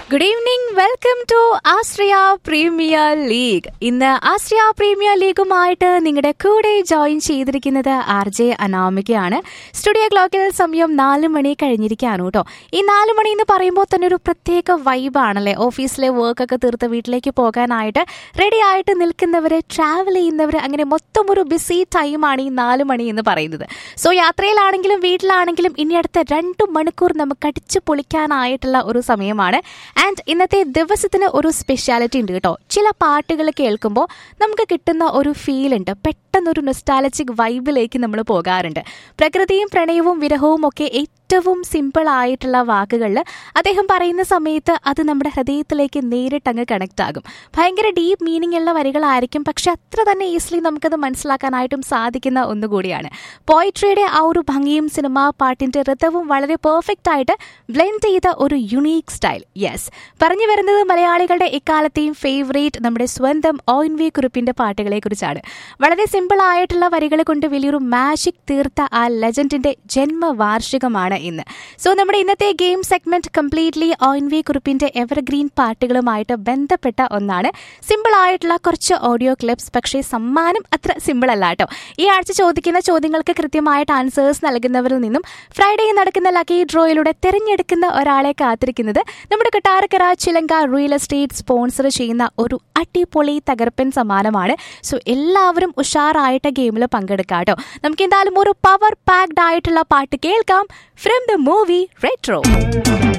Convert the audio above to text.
good evening welcome to Ashraya premier league ഇന്ന് Ashraya premier ലീഗുമായിട്ട് നിങ്ങളുടെ കൂടെ ജോയിൻ ചെയ്തിരിക്കുന്നത് ആർ ജെ അനാമികയാണ് സ്റ്റുഡിയോ ക്ലോക്കിൽ സമയം നാല് മണി കഴിഞ്ഞിരിക്കുകയാണ് കേട്ടോ ഈ നാല് മണി എന്ന് പറയുമ്പോൾ തന്നെ ഒരു പ്രത്യേക വൈബാണല്ലേ ഓഫീസിലെ വർക്കൊക്കെ തീർത്ത് വീട്ടിലേക്ക് പോകാനായിട്ട് റെഡി ആയിട്ട് നിൽക്കുന്നവര് ട്രാവൽ ചെയ്യുന്നവർ അങ്ങനെ മൊത്തം ഒരു ബിസി ടൈമാണ് ഈ നാല് മണി എന്ന് പറയുന്നത് സോ യാത്രയിലാണെങ്കിലും വീട്ടിലാണെങ്കിലും ഇനി അടുത്ത രണ്ട് മണിക്കൂർ നമുക്ക് അടിച്ചു പൊളിക്കാനായിട്ടുള്ള ഒരു സമയമാണ് ആൻഡ് ഇന്നത്തെ ദിവസത്തിന് ഒരു സ്പെഷ്യാലിറ്റി ഉണ്ട് കേട്ടോ ചില പാട്ടുകൾ കേൾക്കുമ്പോൾ നമുക്ക് കിട്ടുന്ന ഒരു ഫീൽ ഉണ്ട് പെട്ടെന്നൊരു നൊസ്റ്റാലജിക് വൈബിലേക്ക് നമ്മൾ പോകാറുണ്ട് പ്രകൃതിയും പ്രണയവും വിരഹവും ഒക്കെ ഏറ്റവും സിമ്പിൾ ആയിട്ടുള്ള വാക്കുകളിൽ അദ്ദേഹം പറയുന്ന സമയത്ത് അത് നമ്മുടെ ഹൃദയത്തിലേക്ക് നേരിട്ട് അങ്ങ് കണക്ട് ആകും ഭയങ്കര ഡീപ്പ് മീനിങ് ഉള്ള വരികളായിരിക്കും പക്ഷെ അത്ര തന്നെ ഈസിലി നമുക്കത് മനസ്സിലാക്കാനായിട്ടും സാധിക്കുന്ന ഒന്നുകൂടിയാണ് പോയിട്രിയുടെ ആ ഒരു ഭംഗിയും സിനിമാ പാട്ടിന്റെ ഋതവും വളരെ പെർഫെക്റ്റ് ആയിട്ട് ബ്ലെൻഡ് ചെയ്ത ഒരു യുണീക്ക് സ്റ്റൈൽ യെസ് പറഞ്ഞു വരുന്നത് മലയാളികളുടെ എക്കാലത്തെയും ഫേവറേറ്റ് നമ്മുടെ സ്വന്തം ഓയിൻ വി കുറിപ്പിന്റെ പാട്ടുകളെ കുറിച്ചാണ് വളരെ സിമ്പിൾ ആയിട്ടുള്ള വരികൾ കൊണ്ട് വലിയൊരു മാജിക് തീർത്ത ആ ലെജൻഡിന്റെ ജന്മവാർഷികമാണ് ഇന്ന് സോ നമ്മുടെ ഇന്നത്തെ ഗെയിം സെഗ്മെന്റ് കംപ്ലീറ്റ്ലി ഓയിൻ വി കുറിപ്പിന്റെ എവർഗ്രീൻ പാട്ടുകളുമായിട്ട് ബന്ധപ്പെട്ട ഒന്നാണ് സിമ്പിൾ ആയിട്ടുള്ള കുറച്ച് ഓഡിയോ ക്ലിപ്സ് പക്ഷേ സമ്മാനം അത്ര സിമ്പിൾ അല്ല കേട്ടോ ഈ ആഴ്ച ചോദിക്കുന്ന ചോദ്യങ്ങൾക്ക് കൃത്യമായിട്ട് ആൻസേഴ്സ് നൽകുന്നവരിൽ നിന്നും ഫ്രൈഡേ നടക്കുന്ന ലക്കി ഡ്രോയിലൂടെ തിരഞ്ഞെടുക്കുന്ന ഒരാളെ കാത്തിരിക്കുന്നത് നമ്മുടെ കൊട്ടാരക്കര ചിലങ്ക റിയൽ എസ്റ്റേറ്റ് സ്പോൺസർ ചെയ്യുന്ന ഒരു അടിപൊളി തകർപ്പൻ സമ്മാനമാണ് സോ എല്ലാവരും ഉഷാറായിട്ട് ഗെയിമിൽ പങ്കെടുക്കാം കേട്ടോ നമുക്ക് എന്തായാലും ഒരു പവർ പാക്ഡ് ആയിട്ടുള്ള പാട്ട് കേൾക്കാം ഫ്രം ദ മൂവി റെട്രോ